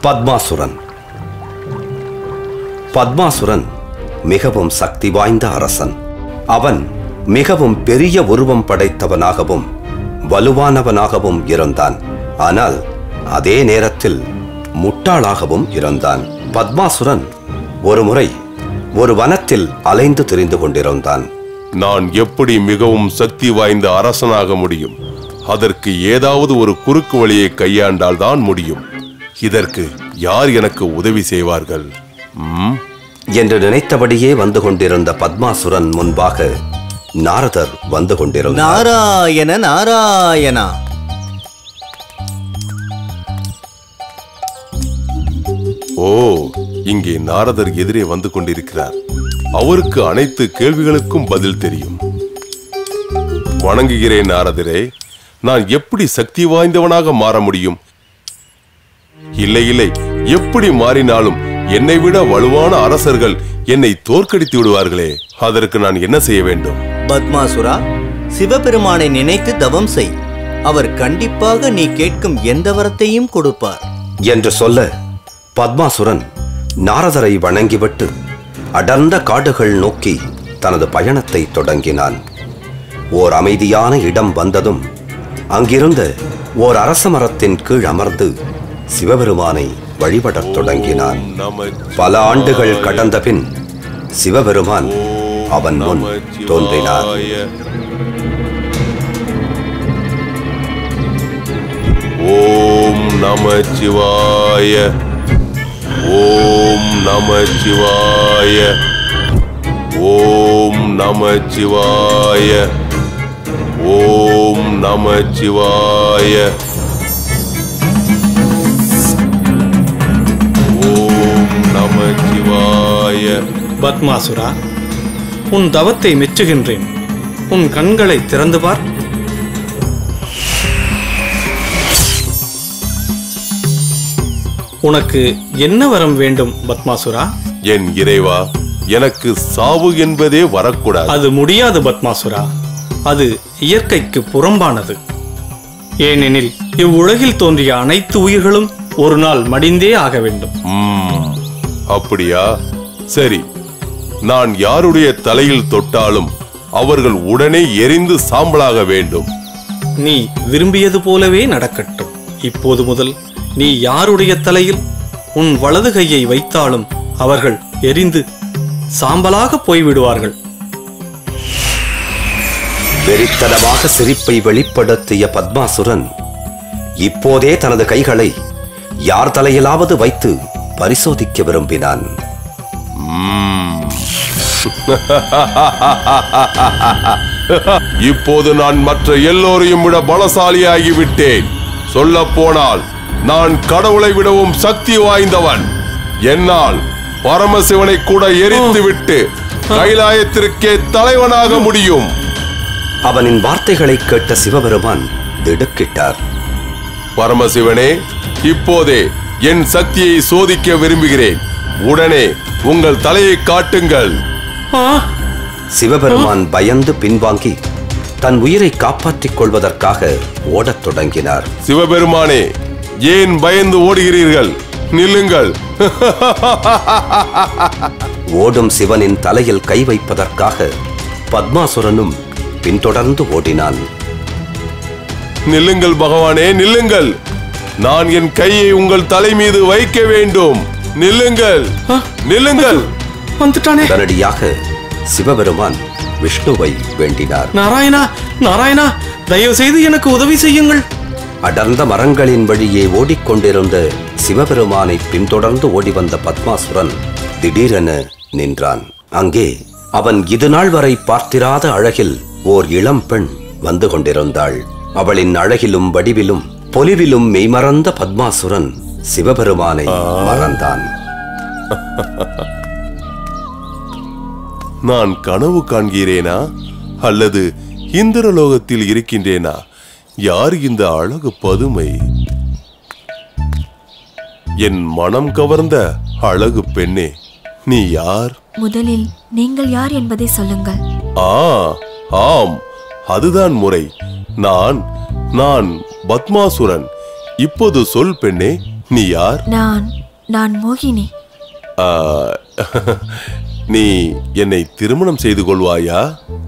பத்மாசுரன் பத்மாசுரன் மிகவும் சக்தி வாய்ந்த அரசன் அவன் மிகவும் பெரிய உருவம் படைத்தவனாகவும் வலுவானவனாகவும் இருந்தான் ஆனால் அதே நேரத்தில் முட்டாளாகவும் இருந்தான் பத்மாசுரன் ஒருமுறை ஒரு வனத்தில் அலைந்து திரிந்து கொண்டிருந்தான் நான் எப்படி மிகவும் சக்தி வாய்ந்த அரசனாக முடியும் அதற்கு ஏதாவது ஒரு குறுக்கு வழியை கையாண்டால் தான் முடியும் இதற்கு யார் எனக்கு உதவி செய்வார்கள் ம்? என்று நினைத்தபடியே வந்து கொண்டிருந்த பத்மாசுரன் முன்பாக நாரதர் வந்து கொண்டிருந்தார் நாராயண நாராயணா ஓ இங்கே நாரதர் எதிரே வந்து கொண்டிருக்கிறார் அவருக்கு அனைத்து கேள்விகளுக்கும் பதில் தெரியும் வணங்குகிறேன் நாரதரே நான் எப்படி சக்தி வாய்ந்தவனாக மாற முடியும் இல்லை இல்லை எப்படி மாறினாலும் என்னை விட வலுவான அரசர்கள் என்னை தோற்கடித்து விடுவார்களே அதற்கு நான் என்ன செய்ய வேண்டும் பத்மாசுரா சிவபெருமானை நினைத்து தவம் செய் அவர் கண்டிப்பாக நீ கேட்கும் எந்த வரத்தையும் கொடுப்பார் என்று சொல்ல பத்மாசுரன் நாரதரை வணங்கிவிட்டு அடர்ந்த காடுகள் நோக்கி தனது பயணத்தை தொடங்கினான் ஓர் அமைதியான இடம் வந்ததும் அங்கிருந்த ஓர் அரச மரத்தின் கீழ் அமர்ந்து சிவபெருமானை வழிபடத் தொடங்கினான் நம பல ஆண்டுகள் கடந்த பின் சிவபெருமான் அவன் முன் தோன்றினார் ஓம் நம சிவாய ஓம் நம சிவாய ஓம் நம சிவாய ஓம் நம சிவாய ஓம் நம சிவாய பத்மாசுரா உன் தவத்தை மெச்சுகின்றேன் உன் கண்களை திறந்து பார் உனக்கு என்ன வரம் வேண்டும் பத்மாசுரா என் இறைவா எனக்கு சாவு என்பதே வரக்கூடாது அது முடியாது பத்மாசுரா அது இயற்கைக்கு புறம்பானது ஏனெனில் இவ்வுலகில் தோன்றிய அனைத்து உயிர்களும் ஒரு நாள் மடிந்தே ஆக வேண்டும் ம்ம். அப்படியா சரி நான் யாருடைய தலையில் தொட்டாலும் அவர்கள் உடனே எரிந்து சாம்பலாக வேண்டும் நீ விரும்பியது போலவே நடக்கட்டும் இப்போது முதல் நீ யாருடைய தலையில் உன் வலது கையை வைத்தாலும் அவர்கள் எரிந்து சாம்பலாக போய்விடுவார்கள் வெறித்தனமாக சிரிப்பை வெளிப்படுத்திய பத்மாசுரன் இப்போதே தனது கைகளை யார் தலையிலாவது வைத்து பரிசோதிக்க விரும்பினான் இப்போது நான் மற்ற எல்லோரையும் விட பலசாலியாகிவிட்டேன் சொல்ல போனால் நான் கடவுளை விடவும் சக்தி வாய்ந்தவன் என்னால் பரமசிவனை கூட எரித்துவிட்டு கைலாயத்திற்கே தலைவனாக முடியும் அவனின் வார்த்தைகளை கேட்ட சிவபெருமான் திடுக்கிட்டார் பரமசிவனே இப்போதே என் சக்தியை சோதிக்க விரும்புகிறேன் உடனே உங்கள் தலையை காட்டுங்கள் ஆ, சிவபெருமான் பயந்து பின்வாங்கி தன் உயிரை காப்பாற்றிக் கொள்வதற்காக ஓடத் தொடங்கினார் சிவபெருமானே ஏன் பயந்து ஓடுகிறீர்கள் நில்லுங்கள் ஓடும் சிவனின் தலையில் கை வைப்பதற்காக பத்மாசுரனும் பின்தொடர்ந்து ஓடினான் நில்லுங்கள் பகவானே நில்லுங்கள் நான் என் கையை உங்கள் தலை மீது வைக்க வேண்டும் நில்லுங்கள் நில்லுங்கள் வந்துட்டானே உடனடியாக சிவபெருமான் விஷ்ணுவை வேண்டினார் நாராயணா நாராயணா தயவு செய்து எனக்கு உதவி செய்யுங்கள் அடர்ந்த மரங்களின் வழியே ஓடிக்கொண்டிருந்த சிவபெருமானை பின்தொடர்ந்து ஓடி வந்த பத்மாசுரன் திடீரென நின்றான் அங்கே அவன் இதுநாள் வரை பார்த்திராத அழகில் ஓர் இளம் பெண் வந்து கொண்டிருந்தாள் அவளின் அழகிலும் வடிவிலும் பொலிவிலும் மெய்மறந்த பத்மாசுரன் சிவபெருமானை மறந்தான் நான் கனவு காண்கிறேனா அல்லது இந்திரலோகத்தில் இருக்கின்றேனா யார் இந்த அழகு பதுமை என் மனம் கவர்ந்த அழகு பெண்ணே நீ யார் முதலில் நீங்கள் யார் என்பதை சொல்லுங்கள் ஆ ஆம் அதுதான் முறை நான் நான் பத்மாசுரன் இப்போது சொல் பெண்ணே நீ யார் நான் நான் மோகினி ஆ, நீ என்னை திருமணம் செய்து கொள்வாயா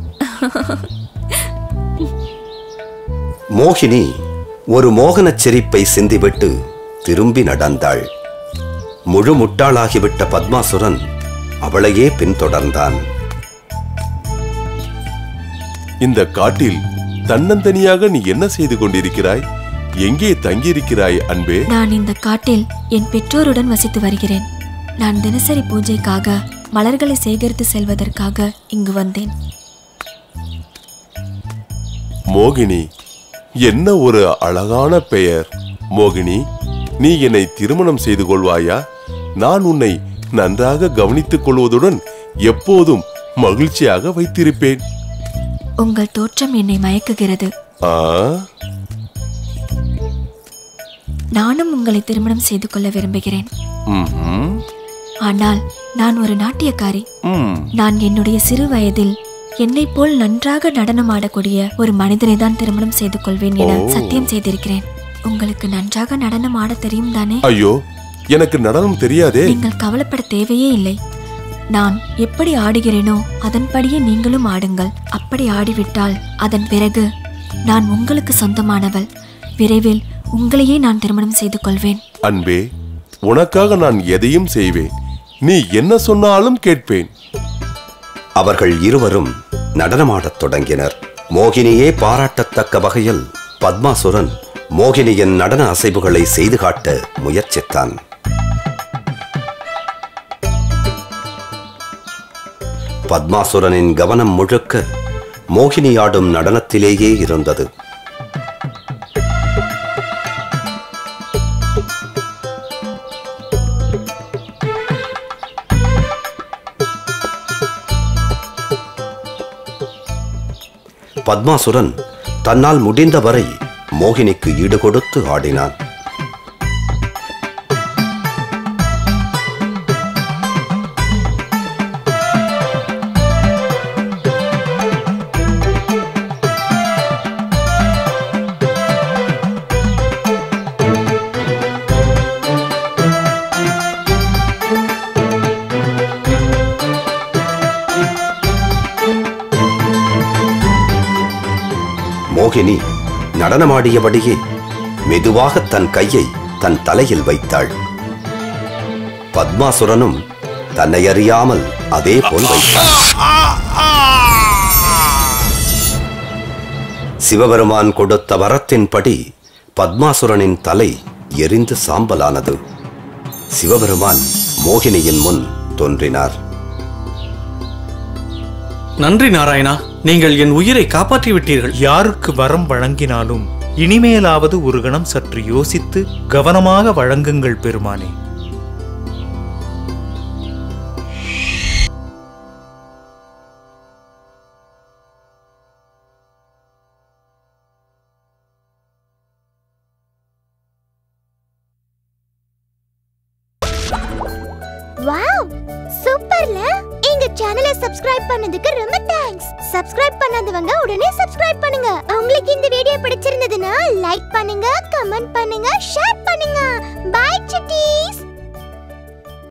மோகினி ஒரு மோகனச் சிரிப்பை சிந்திவிட்டு திரும்பி நடந்தாள் முழு முட்டாளாகிவிட்ட பத்மாசுரன் அவளையே பின்தொடர்ந்தான் இந்த காட்டில் தன்னந்தனியாக நீ என்ன செய்து கொண்டிருக்கிறாய் எங்கே தங்கியிருக்கிறாய் அன்பே நான் இந்த காட்டில் என் பெற்றோருடன் வசித்து வருகிறேன் நான் தினசரி பூஜைக்காக மலர்களை சேகரித்து செல்வதற்காக இங்கு வந்தேன் மோகினி என்ன ஒரு அழகான பெயர் மோகினி நீ என்னை திருமணம் செய்து கொள்வாயா நான் உன்னை நன்றாக கவனித்துக் கொள்வதுடன் எப்போதும் மகிழ்ச்சியாக வைத்திருப்பேன் உங்கள் தோற்றம் என்னை மயக்குகிறது ஆ நானும் உங்களை திருமணம் செய்து கொள்ள விரும்புகிறேன் ம்ஹும். ஆனால் நான் ஒரு நாட்டியக்காரி ம் நான் என்னுடைய சிறு வயதில் என்னைப் போல் நன்றாக நடனமாடக்கூடிய ஒரு மனிதனை தான் திருமணம் செய்து கொள்வேன் என ஓ. சத்தியம் செய்திருக்கிறேன் உங்களுக்கு நன்றாக நடனம் ஆட தெரியும் தானே ஐயோ எனக்கு நடனம் தெரியாதே நீங்கள் கவலைப்பட தேவையே இல்லை நான் எப்படி ஆடுகிறேனோ அதன்படியே நீங்களும் ஆடுங்கள் அப்படி ஆடிவிட்டால் அதன் பிறகு நான் உங்களுக்கு சொந்தமானவள் விரைவில் உங்களையே நான் திருமணம் செய்து கொள்வேன் அன்பே உனக்காக நான் எதையும் செய்வேன் நீ என்ன சொன்னாலும் கேட்பேன் அவர்கள் இருவரும் நடனமாடத் தொடங்கினர் மோகினியே பாராட்டத்தக்க வகையில் பத்மாசுரன் மோகினியின் நடன அசைவுகளை செய்து காட்ட முயற்சித்தான் பத்மாசுரனின் கவனம் முழுக்க மோகினி ஆடும் நடனத்திலேயே இருந்தது பத்மாசுரன் தன்னால் முடிந்தவரை மோகினிக்கு ஈடுகொடுத்து ஆடினான் மோகினி நடனமாடியபடியே மெதுவாக தன் கையை தன் தலையில் வைத்தாள் பத்மாசுரனும் தன்னை அறியாமல் அதே போல் வைத்தான் சிவபெருமான் கொடுத்த வரத்தின்படி பத்மாசுரனின் தலை எரிந்து சாம்பலானது சிவபெருமான் மோகினியின் முன் தோன்றினார் நன்றி நாராயணா நீங்கள் என் உயிரை காப்பாற்றி விட்டீர்கள் யாருக்கு வரம் வழங்கினாலும் இனிமேலாவது ஒரு கணம் சற்று யோசித்து கவனமாக வழங்குங்கள் பெருமானே வாவ் சூப்பர்ல எங்க சேனலை சப்ஸ்கிரைப் பண்ணதுக்கு ரொம்ப தேங்க்ஸ் சப்ஸ்கிரைப் பண்ணாதவங்க உடனே சப்ஸ்கிரைப் பண்ணுங்க உங்களுக்கு இந்த வீடியோ பிடிச்சிருந்ததுன்னா லைக் பண்ணுங்க கமெண்ட் பண்ணுங்க ஷேர் பண்ணுங்க பை சிட்டீஸ்